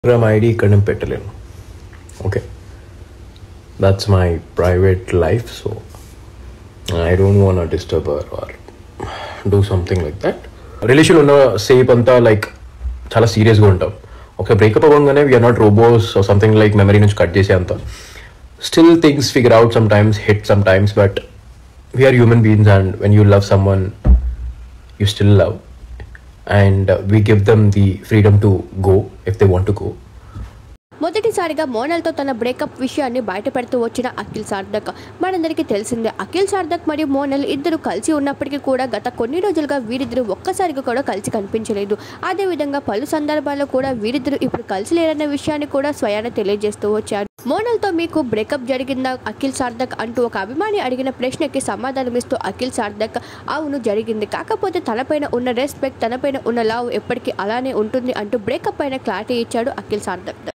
Instagram ID ఇక్కడ నేను పెట్టలేను okay that's my private life so I don't want disturb or do something like that relation ఉన్న సేప్ అంతా లైక్ చాలా సీరియస్గా ఉంటాం ఒక బ్రేకప్ అవ్వగానే we're not robots something like memory నుంచి కట్ చేసే అంత still things figure out sometimes hit sometimes but we're human beings and when you love someone you still love and uh, we give them the freedom to go if they want to go మొదటిసారిగా మోనల్తో తన breakup విషయాన్ని బయటపెడుతూ వచ్చిన అఖిల్ సార్థక్ మనందరికీ తెలిసిందే అఖిల్ సార్థక్ మరియు మోనల్ ఇద్దరు కలిసి ఉన్నప్పటికీ కూడా గత కొన్ని రోజులుగా వీరిద్దరు ఒక్కసారిగా కూడా కలిసి కనిపించలేదు అదేవిధంగా పలు సందర్భాల్లో కూడా వీరిద్దరు ఇప్పుడు కలిసి లేరన్న విషయాన్ని కూడా స్వయాన తెలియజేస్తూ వచ్చారు మోనల్తో మీకు బ్రేకప్ జరిగిందా అఖిల్ సార్థక్ అంటూ ఒక అభిమాని అడిగిన ప్రశ్నకి సమాధానమిస్తూ అఖిల్ సార్థక్ అవును జరిగింది కాకపోతే తనపైన ఉన్న రెస్పెక్ట్ తనపైన ఉన్న లవ్ ఎప్పటికీ అలానే ఉంటుంది అంటూ బ్రేకప్ పైన క్లారిటీ ఇచ్చాడు అఖిల్ సార్థక్